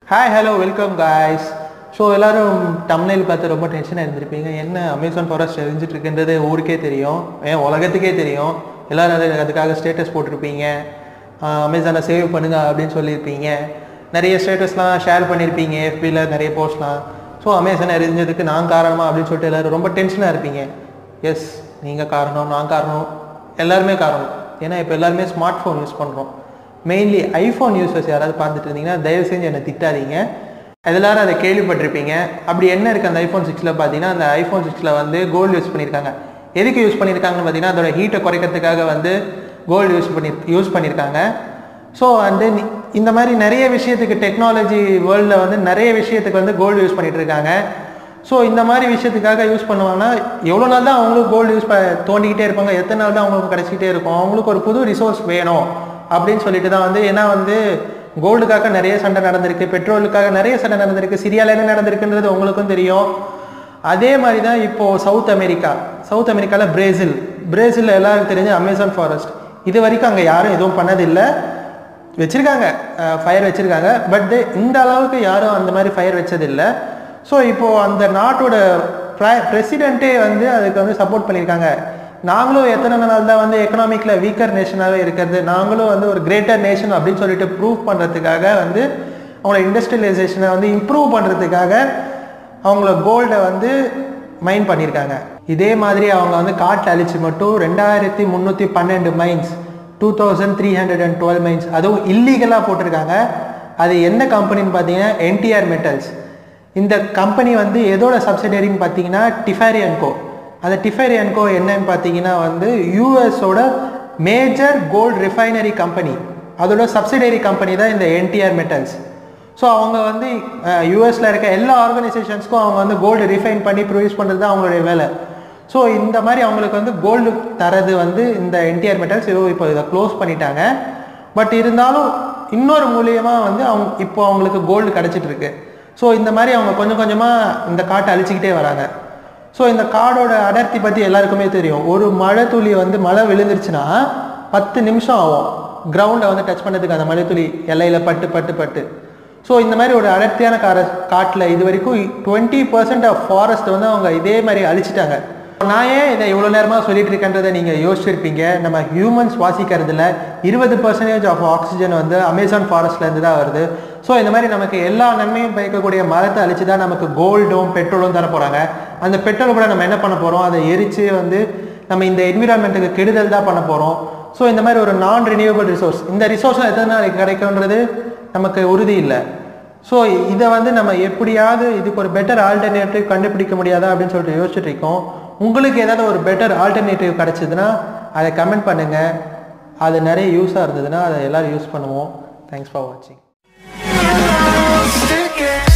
hi hello welcome guys so எல்லாரும் தமிழில் பார்த்து ரொம்ப டென்ஷனாக இருந்திருப்பீங்க என்ன அமேசான் ஃபாரஸ்ட் எரிஞ்சிட்டு இருக்குன்றது ஊருக்கே தெரியும் ஏன் உலகத்துக்கே தெரியும் எல்லாரும் அது அதுக்காக ஸ்டேட்டஸ் போட்டிருப்பீங்க அமேசானை சேவ் பண்ணுங்க அப்படின்னு சொல்லியிருப்பீங்க நிறைய ஸ்டேட்டஸ்லாம் ஷேர் பண்ணியிருப்பீங்க எஃபியில் நிறைய போஸ்ட்லாம் ஸோ அமேசான் எரிஞ்சதுக்கு நான் காரணமா அப்படின்னு சொல்லிட்டு எல்லாரும் ரொம்ப டென்ஷனாக இருப்பீங்க எஸ் நீங்கள் காரணம் நான் காரணம் எல்லாருமே காரணம் ஏன்னா இப்போ எல்லாருமே ஸ்மார்ட் ஃபோன் யூஸ் பண்ணுறோம் மெயின்லி ஐஃபோன் யூசர்ஸ் யாராவது பார்த்துட்டு இருந்தீங்கன்னா தயவு செஞ்சு என்னை திட்டாதீங்க எல்லாரும் அதை கேள்விப்பட்டிருப்பீங்க அப்படி என்ன இருக்குது அந்த ஐஃபோன் சிக்ஸில் பார்த்தீங்கன்னா அந்த ஐஃபோன் சிக்ஸில் வந்து கோல்டு யூஸ் பண்ணியிருக்காங்க எதுக்கு யூஸ் பண்ணியிருக்காங்கன்னு பார்த்தீங்கன்னா அதோட ஹீட்டை குறைக்கிறதுக்காக வந்து கோல்டு யூஸ் பண்ணி யூஸ் பண்ணியிருக்காங்க ஸோ வந்து நி- இந்த மாதிரி நிறைய விஷயத்துக்கு டெக்னாலஜி வேர்ல்டில் வந்து நிறைய விஷயத்துக்கு வந்து கோல்டு யூஸ் பண்ணிட்டு இருக்காங்க ஸோ இந்த மாதிரி விஷயத்துக்காக யூஸ் பண்ணுவாங்கன்னா எவ்வளோ நாள் தான் அவங்களுக்கு கோல்டு யூஸ் ப தோண்டிக்கிட்டே இருப்பாங்க எத்தனை நாள் தான் அவங்களுக்கு கிடச்சிக்கிட்டே இருக்கும் அவங்களுக்கு ஒரு புது ரிசோர்ஸ் வேணும் அப்படின்னு சொல்லிட்டு தான் வந்து ஏன்னா வந்து கோல்டுக்காக நிறைய சண்டை நடந்திருக்கு பெட்ரோலுக்காக நிறைய சண்டை நடந்திருக்கு சிரியால என்ன நடந்திருக்குன்றது உங்களுக்கும் தெரியும் அதே மாதிரி தான் இப்போ சவுத் அமெரிக்கா சவுத் அமெரிக்காவில் பிரேசில் பிரேசிலில் எல்லாருக்கும் தெரிஞ்ச அமேசான் ஃபாரஸ்ட் இது வரைக்கும் அங்கே யாரும் எதுவும் பண்ணதில்லை வச்சிருக்காங்க ஃபயர் வச்சிருக்காங்க பட் இந்த அளவுக்கு யாரும் அந்த மாதிரி ஃபயர் வச்சதில்லை ஸோ இப்போ அந்த நாட்டோட பிரசிடென்ட்டே வந்து அதுக்கு வந்து சப்போர்ட் பண்ணியிருக்காங்க நாங்களும் எத்தனை நாள் தான் வந்து எக்கனாமிக்கில் வீக்கர் நேஷனாகவே இருக்கிறது நாங்களும் வந்து ஒரு கிரேட்டர் நேஷன் அப்படின்னு சொல்லிட்டு ப்ரூவ் பண்ணுறதுக்காக வந்து அவங்களோட இண்டஸ்ட்ரியலைசேஷனை வந்து இம்ப்ரூவ் பண்ணுறதுக்காக அவங்கள கோல்டை வந்து மைன் பண்ணியிருக்காங்க இதே மாதிரி அவங்க வந்து காட்டில் அழிச்சு மட்டும் ரெண்டாயிரத்தி முந்நூற்றி பன்னெண்டு minus two thousand three hundred and twelve minus அதுவும் இல்லீகலாக போட்டிருக்காங்க அது என்ன கம்பெனின்னு பார்த்தீங்கன்னா என்டிஆர் மெட்டல்ஸ் இந்த கம்பெனி வந்து எதோட சப்சிடரின்னு பார்த்தீங்கன்னா டிஃபேரி அண்ட் கோ அந்த டிஃபேரி அண்ட் கோ என்னன்னு பார்த்தீங்கன்னா வந்து யூஎஸோட மேஜர் கோல்ட் ரிஃபைனரி கம்பெனி அதோட சப்சிடரி கம்பெனி தான் இந்த என்டிஆர் மெட்டல்ஸ் ஸோ அவங்க வந்து யூஎஸில் இருக்க எல்லா ஆர்கனைசேஷன்ஸ்க்கும் அவங்க வந்து கோல்டு ரிஃபைன் பண்ணி ப்ரொடியூஸ் பண்ணுறது தான் அவங்களுடைய வேலை ஸோ இந்த மாதிரி அவங்களுக்கு வந்து கோல்டு தரது வந்து இந்த என்டிஆர் மெட்டல்ஸ் ஏதோ இப்போ இதை க்ளோஸ் பண்ணிட்டாங்க பட் இருந்தாலும் இன்னொரு மூலியமாக வந்து அவங்க இப்போ அவங்களுக்கு கோல்டு கிடச்சிட்டு இருக்கு ஸோ இந்த மாதிரி அவங்க கொஞ்சம் கொஞ்சமாக இந்த காட்டை அழிச்சிக்கிட்டே வராங்க ஸோ இந்த காடோட அடர்த்தி பற்றி எல்லாருக்குமே தெரியும் ஒரு மழை துளி வந்து மழை விழுந்துருச்சுன்னா பத்து நிமிஷம் ஆகும் கிரவுண்டை வந்து டச் பண்ணதுக்கு அந்த மழை துளி எல்லையில் பட்டு பட்டு பட்டு ஸோ இந்த மாதிரி ஒரு அடர்த்தியான கார காட்டில் இது வரைக்கும் டுவெண்ட்டி பர்சன்ட் ஆஃப் ஃபாரஸ்ட் வந்து அவங்க இதே மாதிரி அழிச்சிட்டாங்க நான் ஏன் இதை இவ்வளோ நேரமாக சொல்லிட்டு இருக்கேன்றதை நீங்கள் யோசிச்சிருப்பீங்க நம்ம ஹியூமன்ஸ் சுவாசிக்கிறதுல இருபது பர்சன்டேஜ் ஆஃப் ஆக்சிஜன் வந்து அமேசான் ஃபாரஸ்ட்லேருந்து தான் வருது ஸோ இந்த மாதிரி நமக்கு எல்லா நன்மையும் பயக்கக்கூடிய மரத்தை அழிச்சு தான் நமக்கு கோல்டும் பெட்ரோலும் தர போகிறாங்க அந்த பெட்ரோல் கூட நம்ம என்ன பண்ண போகிறோம் அதை எரித்து வந்து நம்ம இந்த என்விரான்மெண்ட்டுக்கு கெடுதல் தான் பண்ண போகிறோம் ஸோ இந்த மாதிரி ஒரு நான் ரினியூவபிள் ரிசோர்ஸ் இந்த ரிசோர்ஸ்லாம் எத்தனை நாளைக்கு கிடைக்கும்ன்றது நமக்கு உறுதி இல்லை ஸோ இதை வந்து நம்ம எப்படியாவது இதுக்கு ஒரு பெட்டர் ஆல்டர்னேட்டிவ் கண்டுபிடிக்க முடியாதா அப்படின்னு சொல்லிட்டு யோசிச்சுட்டு இருக்கோம் உங்களுக்கு ஏதாவது ஒரு பெட்டர் ஆல்டர்னேட்டிவ் கிடைச்சதுன்னா அதை கமெண்ட் பண்ணுங்கள் அது நிறைய யூஸாக இருந்ததுன்னா அதை எல்லாரும் யூஸ் பண்ணுவோம் தேங்க்ஸ் ஃபார் வாட்சிங் Stick it